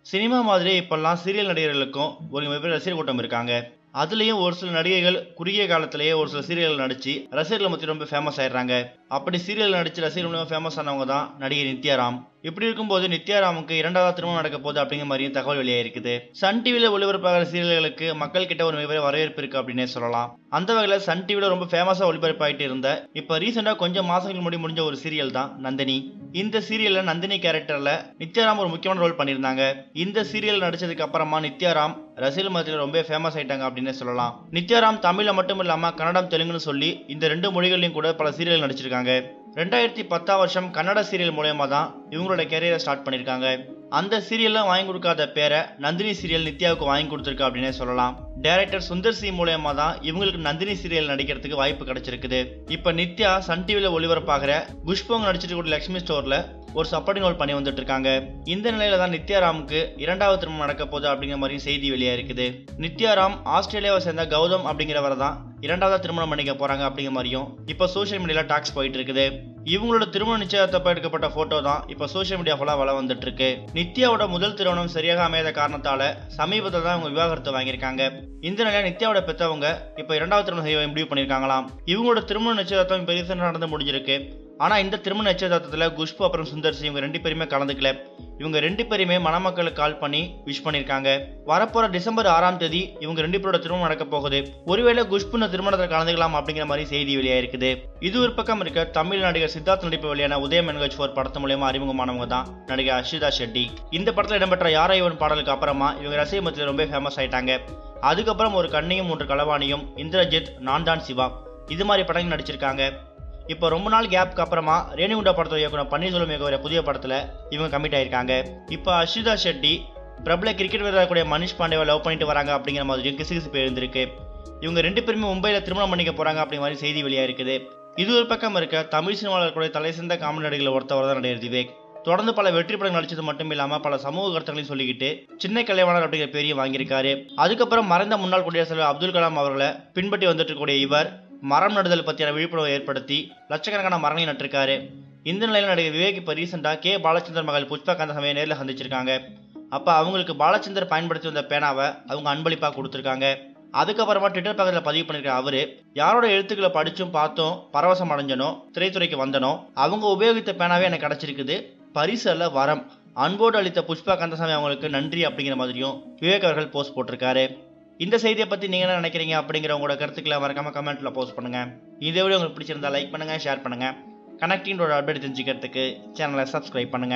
cinema மாதிரி இப்பெல்லாம் serial நடிகர்களுக்கும் ஒரு மிகப்பெரிய ரசிகர் கூட்டம் இருக்காங்க அதுலயும் ஒரு சில நடிகைகள் குறுகிய காலத்திலேயே ஒரு சில சீரியல் நடிச்சு ரசிகர்கள் மத்தியில் ரொம்ப ஃபேமஸ் ஆயிடுறாங்க அப்படி சீரியல் நடிச்சு ரசிகர்கள் மூலமா ஃபேமஸ் ஆனவங்க தான் நடிகை நித்யாராம் இப்படி இருக்கும்போது நித்யாராமுக்கு இரண்டாவது திருமணம் நடக்க போகுது அப்படிங்கிற மாதிரியும் தகவல் வெளியாயிருக்குது சன் டிவில ஒளிபரப்பாகிற சீரியல்களுக்கு மக்கள் கிட்ட ஒரு மிகப்பெரிய வரவேற்பு இருக்கு அப்படின்னே சொல்லலாம் அந்த வகையில் சன் டிவில ரொம்ப ஃபேமஸா ஒளிபரப்பாயிட்டு இருந்த இப்ப ரீசெண்டா கொஞ்சம் மாசங்களுக்கு முன்னாடி முடிஞ்ச ஒரு சீரியல் தான் நந்தினி இந்த சீரியல்ல நந்தினி கேரக்டர்ல நித்யாராம் ஒரு முக்கியமான ரோல் பண்ணியிருந்தாங்க இந்த சீரியல் நடிச்சதுக்கு அப்புறமா நித்யாராம் ரசிகர்கள் மத்தியில் ரொம்ப ஃபேமஸ் ஆயிட்டாங்க அப்படின்னு சொல்லலாம் நித்யாராம் தமிழ்ல மட்டும் இல்லாம கன்னடம் தெலுங்குன்னு சொல்லி இந்த ரெண்டு மொழிகள்லயும் கூட பல சீரியல் நடிச்சிருக்காங்க ரெண்டாயிரத்தி பத்தாம் வருஷம் கன்னட சீரியல் மூலயமா தான் இவங்களோட கேரியரை ஸ்டார்ட் பண்ணியிருக்காங்க அந்த சீரியல்லாம் வாங்கி கொடுக்காத பேரை நந்தினி சீரியல் நித்யாவுக்கு வாங்கி கொடுத்துருக்கு அப்படின்னே சொல்லலாம் டைரக்டர் சுந்தர் சி மூலயமா தான் இவங்களுக்கு நந்தினி சீரியல் நடிக்கிறதுக்கு வாய்ப்பு கிடைச்சிருக்குது இப்ப நித்யா சன் டிவில ஒளிபரப்பாகிற குஷ்போங் நடிச்சிட்டு கூட லக்ஷ்மி ஸ்டோர்ல ஒரு சப்போர்ட்டிங் ரோல் பண்ணி வந்துட்டு இருக்காங்க இந்த நிலையில தான் நித்யாராமுக்கு இரண்டாவது திருமணம் நடக்க போகுது அப்படிங்கிற மாதிரி செய்தி வெளியா இருக்குது நித்யாராம் ஆஸ்திரேலியாவை சேர்ந்த கௌதம் அப்படிங்கிறவரை தான் இரண்டாவது திருமணம் பண்ணிக்க போறாங்க அப்படிங்கிற மாதிரியும் இப்ப சோஷியல் மீடியால டாக்ஸ் போயிட்டு இருக்குது இவங்களோட திருமண நிச்சயத்தப்ப எடுக்கப்பட்ட போட்டோ தான் இப்ப சோஷியல் மீடியா ஃபுல்லா வள வந்துட்டு இருக்கு நித்யாவோட முதல் திருமணம் சரியாக அமையாத காரணத்தால சமீபத்தில் தான் இவங்க விவாகரத்து வாங்கியிருக்காங்க இந்த நிலையில நித்யாவோட பெத்தவங்க இப்ப இரண்டாவது திருமணம் செய்ய முடிவு பண்ணியிருக்காங்களாம் இவங்களோட திருமண நிச்சயதார்த்தம் இப்ப ரீசெண்டாக நடந்து முடிஞ்சிருக்கு ஆனா இந்த திருமண நிச்சயதார்த்தத்துல குஷ்பு அப்புறம் சுந்தர் சி இவங்க ரெண்டு பேருமே கலந்துக்கல இவங்க ரெண்டு பேருமே மணமக்களுக்கு கால் பண்ணி விஷ் பண்ணிருக்காங்க வரப்போற டிசம்பர் ஆறாம் தேதி இவங்க ரெண்டு பேரோட திருமணம் நடக்க போகுது ஒருவேளை குஷ்பு இந்த திருமணத்தில் கலந்துக்கலாம் அப்படிங்கிற மாதிரி செய்தி வெளியாயிருக்குது இது ஒரு பக்கம் இருக்க தமிழ் நடிகர் சித்தார்த் நடிப்பு வெளியான உதயம் என்கச் ஃபோர் படத்து மூலயமா அறிமுகமானவங்க தான் நடிகர் அஷிதா ஷெட்டி இந்த படத்தில் இடம்பெற்ற யாரோ இவன் பாடலுக்கு அப்புறமா இவங்க ரசிக மத்தியில் ரொம்ப ஃபேமஸ் ஆயிட்டாங்க அதுக்கப்புறம் ஒரு கண்ணையும் மூன்று களவாணியும் இந்திரஜித் நான் தான் சிவா இது மாதிரி படங்கள் நடிச்சிருக்காங்க இப்போ ரொம்ப நாள் கேப்க்கு அப்புறமா ரேணுகுண்டா படத்தை இயக்குனர் பன்னீர்செல்வம் இயக்குற புதிய படத்தில் இவங்க கமிட் ஆயிருக்காங்க இப்போ அஷிதா ஷெட்டி பிரபல கிரிக்கெட் வீரராக கூடிய மனிஷ் பாண்டேவை லவ் பண்ணிட்டு வராங்க அப்படிங்கிற மாதிரியும் கிசுகிசுப்பு எழுந்திருக்கு இவங்க ரெண்டு பேருமே மும்பையில் திருமணம் பண்ணிக்க போறாங்க அப்படிங்கிற மாதிரி செய்தி வெளியாக இருக்குது இது ஒரு பக்கம் இருக்க தமிழ் சினிமாவில் கூட தலை சிறந்த காமெடி நடிகளை ஒருத்தவர் தான் நடிகர் விவேக் தொடர்ந்து பல வெற்றி படம் நடிச்சது மட்டும் இல்லாம பல சமூக கருத்துக்களையும் சொல்லிக்கிட்டு சின்ன கலைவாணர் அப்படிங்கிற பேரையும் வாங்கியிருக்காரு அதுக்கப்புறம் மறைந்த முன்னாள் குடியரசுத் தலைவர் அப்துல் கலாம் அவர்களை பின்பற்றி வந்துட்டு இருக்கக்கூடிய இவர் மரம் நடுதல் பற்றியான விழிப்புணர்வை ஏற்படுத்தி லட்சக்கணக்கான மரங்களையும் நட்டிருக்காரு இந்த நிலையில் நடிகர் விவேக் இப்போ ரீசெண்டாக கே பாலச்சந்தர் மகள் புஷ்பா கந்தசமையை நேரில் சந்திச்சிருக்காங்க அப்போ அவங்களுக்கு பாலச்சந்தர் பயன்படுத்தி வந்த பேனாவை அவங்க அன்பளிப்பாக கொடுத்துருக்காங்க அதுக்கப்புறமா ட்விட்டர் பக்கத்தில் பதிவு பண்ணிருக்க அவரு யாரோட எழுத்துக்களை படிச்சும் பார்த்தோம் பரவசம் அடைஞ்சனோ திரைத்துறைக்கு வந்தனோ அவங்க உபயோகித்த பேனாவே எனக்கு கிடைச்சிருக்குது பரிசு அல்ல வரம் அன்போடு அளித்த புஷ்பா கந்தசாமி அவங்களுக்கு நன்றி அப்படிங்கிற மாதிரியும் விவேக் அவர்கள் போஸ்ட் போட்டிருக்காரு இந்த செய்தியை பத்தி நீங்க என்ன நினைக்கிறீங்க அப்படிங்கிற உங்களோட கருத்துக்களை மறக்காம கமெண்ட்ல போஸ்ட் பண்ணுங்க இந்த வீடியோ உங்களுக்கு பிடிச்சிருந்தா லைக் பண்ணுங்க ஷேர் பண்ணுங்க கனெக்டிங்கோட அப்டேட் தெரிஞ்சுக்கிறதுக்கு சேனலை சப்ஸ்கிரைப் பண்ணுங்க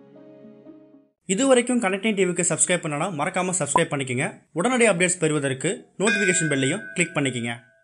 இது வரைக்கும் கனெக்டிங் டிவிக்கு சப்ஸ்கிரைப் பண்ணனா மறக்காமல் சப்ஸ்கிரைப் பண்ணிக்கங்க உடனடி அப்டேட்ஸ் பெறுவதற்கு நோட்டிஃபிகேஷன் பெல்லையும் கிளிக் பண்ணிக்கங்க